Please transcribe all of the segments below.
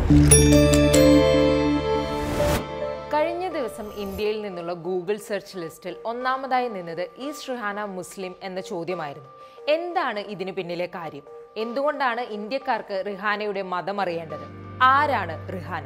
കഴിഞ്ഞ ദിവസം ഇന്ത്യയിൽ നിന്നുള്ള ഗൂഗിൾ സെർച്ച് ലിസ്റ്റിൽ ഒന്നാമതായി നിന്നത് ഈസ്റ്റ് റിഹാന മുസ്ലിം എന്ന ചോദ്യമായിരുന്നു എന്താണ് ഇതിന് പിന്നിലെ കാര്യം എന്തുകൊണ്ടാണ് ഇന്ത്യക്കാർക്ക് റിഹാനയുടെ മതം അറിയേണ്ടത് ആരാണ് റിഹാന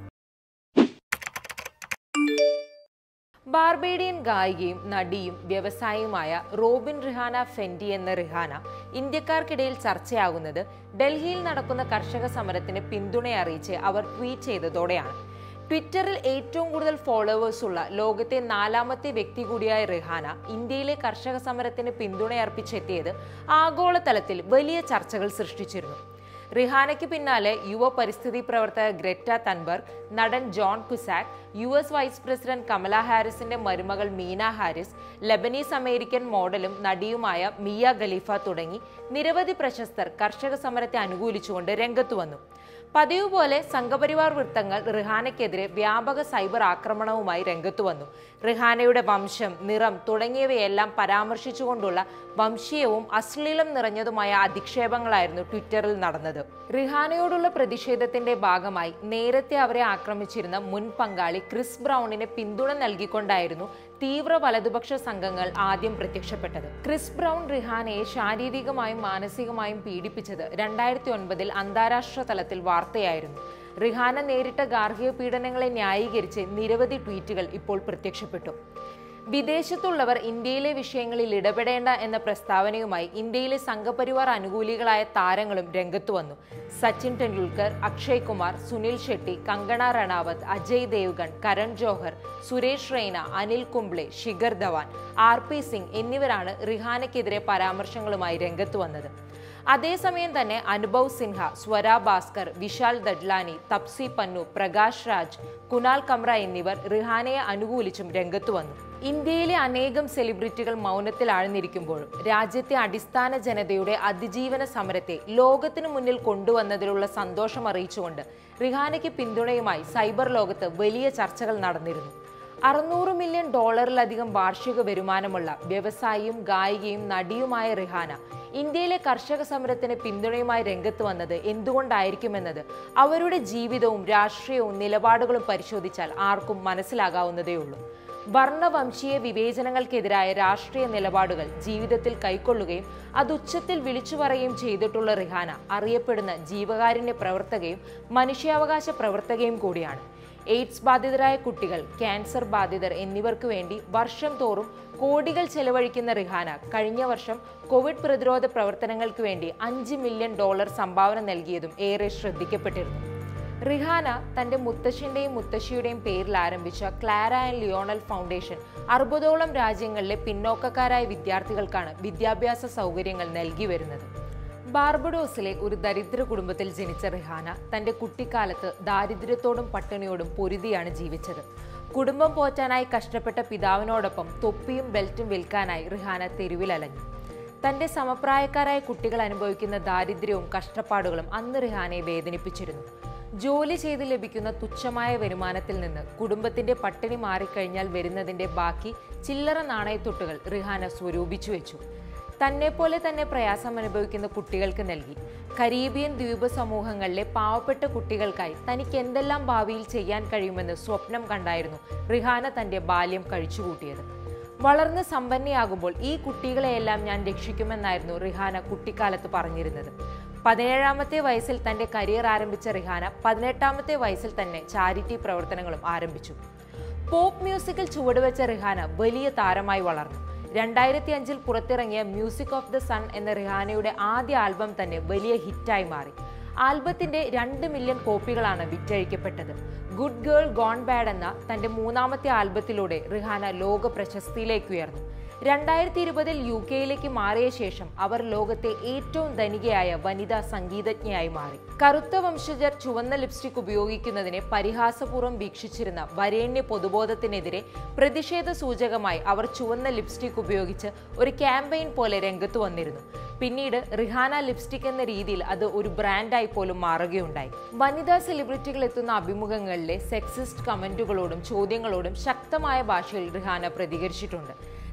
ബാർബേഡിയൻ ഗായികയും നടിയും വ്യവസായിയുമായ റോബിൻ റിഹാന ഫെൻഡി എന്ന റിഹാന ഇന്ത്യക്കാർക്കിടയിൽ ചർച്ചയാകുന്നത് ഡൽഹിയിൽ നടക്കുന്ന കർഷക സമരത്തിന് പിന്തുണ അറിയിച്ച് അവർ ട്വീറ്റ് ചെയ്തതോടെയാണ് ട്വിറ്ററിൽ ഏറ്റവും കൂടുതൽ ഫോളോവേഴ്സ് ഉള്ള ലോകത്തെ നാലാമത്തെ വ്യക്തി കൂടിയായ റിഹാന ഇന്ത്യയിലെ കർഷക സമരത്തിന് പിന്തുണയർപ്പിച്ചെത്തിയത് ആഗോളതലത്തിൽ വലിയ ചർച്ചകൾ സൃഷ്ടിച്ചിരുന്നു റിഹാനയ്ക്ക് പിന്നാലെ യുവ പരിസ്ഥിതി പ്രവർത്തക ഗ്രറ്റ തൻബർഗ് നടൻ John Cusack U S vice president Kamala ഹാരിസിന്റെ മരുമകൾ മീന ഹാരിസ് ലബനീസ് അമേരിക്കൻ മോഡലും നടിയുമായ മിയ ഖലീഫ തുടങ്ങി നിരവധി പ്രശസ്തർ കർഷക സമരത്തെ അനുകൂലിച്ചുകൊണ്ട് രംഗത്തു വന്നു പതിവ് പോലെ സംഘപരിവാർ വൃത്തങ്ങൾ റിഹാനയ്ക്കെതിരെ വ്യാപക സൈബർ ആക്രമണവുമായി രംഗത്തു വന്നു റിഹാനയുടെ വംശം നിറം തുടങ്ങിയവയെല്ലാം പരാമർശിച്ചുകൊണ്ടുള്ള വംശീയവും അശ്ലീലം നിറഞ്ഞതുമായ അധിക്ഷേപങ്ങളായിരുന്നു ട്വിറ്ററിൽ നടന്നത് റിഹാനയോടുള്ള പ്രതിഷേധത്തിന്റെ ഭാഗമായി നേരത്തെ അവരെ ആക്രമിച്ചിരുന്ന മുൻ പങ്കാളി ക്രിസ് ബ്രൗണിന് പിന്തുണ നൽകിക്കൊണ്ടായിരുന്നു തീവ്ര വലതുപക്ഷ സംഘങ്ങൾ ആദ്യം പ്രത്യക്ഷപ്പെട്ടത് ക്രിസ് ബ്രൗൺ റിഹാനയെ ശാരീരികമായും മാനസികമായും പീഡിപ്പിച്ചത് രണ്ടായിരത്തി ഒൻപതിൽ അന്താരാഷ്ട്ര തലത്തിൽ വാർത്തയായിരുന്നു റിഹാന നേരിട്ട ഗാർഹിക പീഡനങ്ങളെ ന്യായീകരിച്ച് നിരവധി ട്വീറ്റുകൾ ഇപ്പോൾ പ്രത്യക്ഷപ്പെട്ടു വിദേശത്തുള്ളവർ ഇന്ത്യയിലെ വിഷയങ്ങളിൽ ഇടപെടേണ്ട എന്ന പ്രസ്താവനയുമായി ഇന്ത്യയിലെ സംഘപരിവാർ അനുകൂലികളായ താരങ്ങളും രംഗത്തു വന്നു സച്ചിൻ ടെണ്ടുൽക്കർ അക്ഷയ് കുമാർ സുനിൽ ഷെട്ടി കങ്കണ റണാവത്ത് അജയ് ദേവ്ഗൺ കരൺ ജോഹർ സുരേഷ് റെയ്ന അനിൽ കുംബ്ലെ ശിഖർ ധവാൻ ആർ പി സിംഗ് എന്നിവരാണ് റിഹാനയ്ക്കെതിരെ പരാമർശങ്ങളുമായി രംഗത്ത് വന്നത് അതേസമയം തന്നെ അനുഭവ് സിൻഹ സ്വര ഭാസ്കർ വിശാൽ ദഡ്ലാനി തപ്സി പന്നു പ്രകാശ് രാജ് കുനാൽ കമ്ര എന്നിവർ റിഹാനയെ അനുകൂലിച്ചും രംഗത്തു വന്നു ഇന്ത്യയിലെ അനേകം സെലിബ്രിറ്റികൾ മൗനത്തിൽ ആഴ്ന്നിരിക്കുമ്പോഴും രാജ്യത്തെ അടിസ്ഥാന ജനതയുടെ അതിജീവന സമരത്തെ ലോകത്തിനു മുന്നിൽ കൊണ്ടുവന്നതിലുള്ള സന്തോഷം അറിയിച്ചുകൊണ്ട് റിഹാനയ്ക്ക് പിന്തുണയുമായി സൈബർ ലോകത്ത് വലിയ ചർച്ചകൾ നടന്നിരുന്നു അറുന്നൂറ് മില്യൺ ഡോളറിലധികം വാർഷിക വരുമാനമുള്ള വ്യവസായിയും ഗായികയും നടിയുമായ റിഹാന ഇന്ത്യയിലെ കർഷക സമരത്തിന് പിന്തുണയുമായി രംഗത്ത് വന്നത് എന്തുകൊണ്ടായിരിക്കുമെന്നത് അവരുടെ ജീവിതവും രാഷ്ട്രീയവും നിലപാടുകളും പരിശോധിച്ചാൽ ആർക്കും മനസ്സിലാകാവുന്നതേയുള്ളൂ വർണ്ണവംശീയ വിവേചനങ്ങൾക്കെതിരായ രാഷ്ട്രീയ നിലപാടുകൾ ജീവിതത്തിൽ കൈക്കൊള്ളുകയും അത് ഉച്ചത്തിൽ വിളിച്ചു പറയുകയും ചെയ്തിട്ടുള്ള റിഹാന അറിയപ്പെടുന്ന ജീവകാരുണ്യ പ്രവർത്തകയും മനുഷ്യാവകാശ പ്രവർത്തകയും കൂടിയാണ് എയ്ഡ്സ് ബാധിതരായ കുട്ടികൾ ക്യാൻസർ ബാധിതർ എന്നിവർക്ക് വേണ്ടി വർഷം തോറും കോടികൾ ചെലവഴിക്കുന്ന റിഹാന കഴിഞ്ഞ വർഷം കോവിഡ് പ്രതിരോധ പ്രവർത്തനങ്ങൾക്ക് വേണ്ടി അഞ്ച് മില്യൺ ഡോളർ സംഭാവന നൽകിയതും ഏറെ ശ്രദ്ധിക്കപ്പെട്ടിരുന്നു റിഹാന തന്റെ മുത്തശ്ശന്റെയും മുത്തശ്ശിയുടെയും പേരിൽ ആരംഭിച്ച ക്ലാര ആൻഡ് ലിയോണൽ ഫൗണ്ടേഷൻ അറുപതോളം രാജ്യങ്ങളിലെ പിന്നോക്കക്കാരായ വിദ്യാർത്ഥികൾക്കാണ് വിദ്യാഭ്യാസ സൗകര്യങ്ങൾ നൽകി വരുന്നത് ബാർബഡോസിലെ ഒരു ദരിദ്ര കുടുംബത്തിൽ ജനിച്ച റിഹാന തന്റെ കുട്ടിക്കാലത്ത് ദാരിദ്ര്യത്തോടും പട്ടിണിയോടും പൊരുതിയാണ് ജീവിച്ചത് കുടുംബം പോറ്റാനായി കഷ്ടപ്പെട്ട പിതാവിനോടൊപ്പം തൊപ്പിയും ബെൽറ്റും വിൽക്കാനായി റിഹാന തെരുവിലലഞ്ഞു തന്റെ സമപ്രായക്കാരായ കുട്ടികൾ അനുഭവിക്കുന്ന ദാരിദ്ര്യവും കഷ്ടപ്പാടുകളും അന്ന് റിഹാനയെ വേദനിപ്പിച്ചിരുന്നു ജോലി ചെയ്ത് ലഭിക്കുന്ന തുച്ഛമായ വരുമാനത്തിൽ നിന്ന് കുടുംബത്തിന്റെ പട്ടിണി മാറിക്കഴിഞ്ഞാൽ വരുന്നതിന്റെ ബാക്കി ചില്ലറ നാണയത്തൊട്ടുകൾ റിഹാന സ്വരൂപിച്ചു വെച്ചു തന്നെ പോലെ തന്നെ പ്രയാസം അനുഭവിക്കുന്ന കുട്ടികൾക്ക് നൽകി കരീബിയൻ ദ്വീപ് സമൂഹങ്ങളിലെ പാവപ്പെട്ട കുട്ടികൾക്കായി തനിക്ക് എന്തെല്ലാം ഭാവിയിൽ ചെയ്യാൻ കഴിയുമെന്ന് സ്വപ്നം കണ്ടായിരുന്നു റിഹാന തന്റെ ബാല്യം കഴിച്ചുകൂട്ടിയത് വളർന്ന് സമ്പന്നയാകുമ്പോൾ ഈ കുട്ടികളെയെല്ലാം ഞാൻ രക്ഷിക്കുമെന്നായിരുന്നു റിഹാന കുട്ടിക്കാലത്ത് പറഞ്ഞിരുന്നത് പതിനേഴാമത്തെ വയസ്സിൽ തന്റെ കരിയർ ആരംഭിച്ച റിഹാന പതിനെട്ടാമത്തെ വയസ്സിൽ തന്നെ ചാരിറ്റി പ്രവർത്തനങ്ങളും ആരംഭിച്ചു പോപ്പ് മ്യൂസിക്കിൽ ചുവടുവെച്ച റിഹാന വലിയ താരമായി വളർന്നു രണ്ടായിരത്തി അഞ്ചിൽ പുറത്തിറങ്ങിയ മ്യൂസിക് ഓഫ് ദ സൺ എന്ന റിഹാനയുടെ ആദ്യ ആൽബം തന്നെ വലിയ ഹിറ്റായി മാറി ആൽബത്തിന്റെ രണ്ട് മില്യൺ കോപ്പികളാണ് വിറ്റഴിക്കപ്പെട്ടത് ഗുഡ് ഗേൾ ഗോൺ ബാഡ് എന്ന തന്റെ മൂന്നാമത്തെ ആൽബത്തിലൂടെ റിഹാന ലോക പ്രശസ്തിയിലേക്ക് ഉയർന്നു രണ്ടായിരത്തി ഇരുപതിൽ യു കെയിലേക്ക് മാറിയ ശേഷം അവർ ലോകത്തെ ഏറ്റവും ധനികയായ വനിതാ സംഗീതജ്ഞയായി മാറി കറുത്ത വംശജർ ചുവന്ന ലിപ്സ്റ്റിക് ഉപയോഗിക്കുന്നതിനെ പരിഹാസപൂർവ്വം വീക്ഷിച്ചിരുന്ന വരേണ്യ പൊതുബോധത്തിനെതിരെ പ്രതിഷേധ സൂചകമായി അവർ ചുവന്ന ലിപ്സ്റ്റിക് ഉപയോഗിച്ച് ഒരു ക്യാമ്പയിൻ പോലെ രംഗത്ത് വന്നിരുന്നു പിന്നീട് റിഹാന ലിപ്സ്റ്റിക് എന്ന രീതിയിൽ അത് ഒരു ബ്രാൻഡായി പോലും മാറുകയുണ്ടായി വനിതാ സെലിബ്രിറ്റികൾ എത്തുന്ന അഭിമുഖങ്ങളിലെ സെക്സിസ്റ്റ് കമന്റുകളോടും ചോദ്യങ്ങളോടും ശക്തമായ ഭാഷയിൽ റിഹാന പ്രതികരിച്ചിട്ടുണ്ട്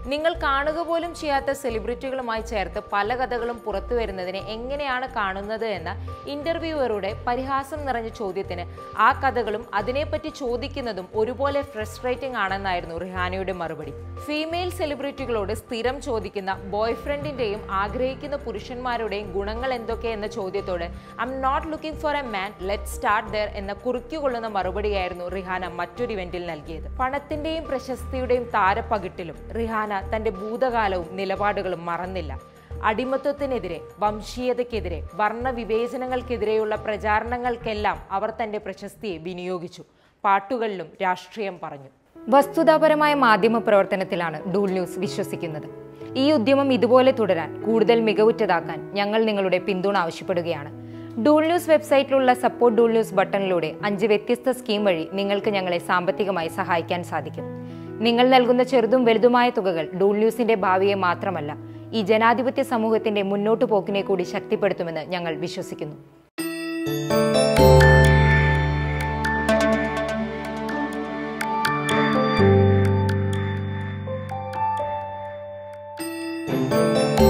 നിങ്ങൾ കാണുക പോലും ചെയ്യാത്ത സെലിബ്രിറ്റികളുമായി ചേർത്ത് പല കഥകളും പുറത്തു വരുന്നതിനെ എങ്ങനെയാണ് കാണുന്നത് എന്ന ഇന്റർവ്യൂവറുടെ പരിഹാസം നിറഞ്ഞ ചോദ്യത്തിന് ആ കഥകളും അതിനെപ്പറ്റി ചോദിക്കുന്നതും ഒരുപോലെ ഫ്രസ്ട്രേറ്റിംഗ് ആണെന്നായിരുന്നു റിഹാനയുടെ മറുപടി ഫീമെയിൽ സെലിബ്രിറ്റികളോട് സ്ഥിരം ചോദിക്കുന്ന ബോയ്ഫ്രണ്ടിന്റെയും ആഗ്രഹിക്കുന്ന പുരുഷന്മാരുടെയും ഗുണങ്ങൾ എന്തൊക്കെ എന്ന ചോദ്യത്തോട് I'm not looking for a man let start there എന്ന കുറിക്കുകൊള്ളുന്ന മറുപടിയായിരുന്നു റിഹാന മറ്റൊരു ഇവന്റിൽ നൽകിയത് പണത്തിന്റെയും പ്രശസ്തിയുടെയും താരപ്പകിട്ടിലും റിഹാന തന്റെ ഭൂതകാലവും നിലപാടുകളും മറന്നില്ല അടിമത്വത്തിനെതിരെ വംശീയതയ്ക്കെതിരെ വർണ്ണവിവേചനങ്ങൾക്കെതിരെയുള്ള പ്രചാരണങ്ങൾക്കെല്ലാം അവർ തന്റെ പ്രശസ്തിയെ വിനിയോഗിച്ചു പാട്ടുകളിലും രാഷ്ട്രീയം പറഞ്ഞു വസ്തുതാപരമായ മാധ്യമ പ്രവർത്തനത്തിലാണ് ഡൂൾ ന്യൂസ് വിശ്വസിക്കുന്നത് ഈ ഉദ്യമം ഇതുപോലെ തുടരാൻ കൂടുതൽ മികവുറ്റതാക്കാൻ ഞങ്ങൾ നിങ്ങളുടെ പിന്തുണ ആവശ്യപ്പെടുകയാണ് ഡൂൾ ന്യൂസ് വെബ്സൈറ്റിലുള്ള സപ്പോർട്ട് ഡൂൾ ന്യൂസ് ബട്ടണിലൂടെ അഞ്ച് വ്യത്യസ്ത സ്കീം വഴി നിങ്ങൾക്ക് ഞങ്ങളെ സാമ്പത്തികമായി സഹായിക്കാൻ സാധിക്കും നിങ്ങൾ നൽകുന്ന ചെറുതും വലുതുമായ തുകകൾ ഡൂൾ ന്യൂസിന്റെ ഭാവിയെ മാത്രമല്ല ഈ ജനാധിപത്യ സമൂഹത്തിന്റെ മുന്നോട്ടു പോക്കിനെ കൂടി ശക്തിപ്പെടുത്തുമെന്ന് ഞങ്ങൾ വിശ്വസിക്കുന്നു thank you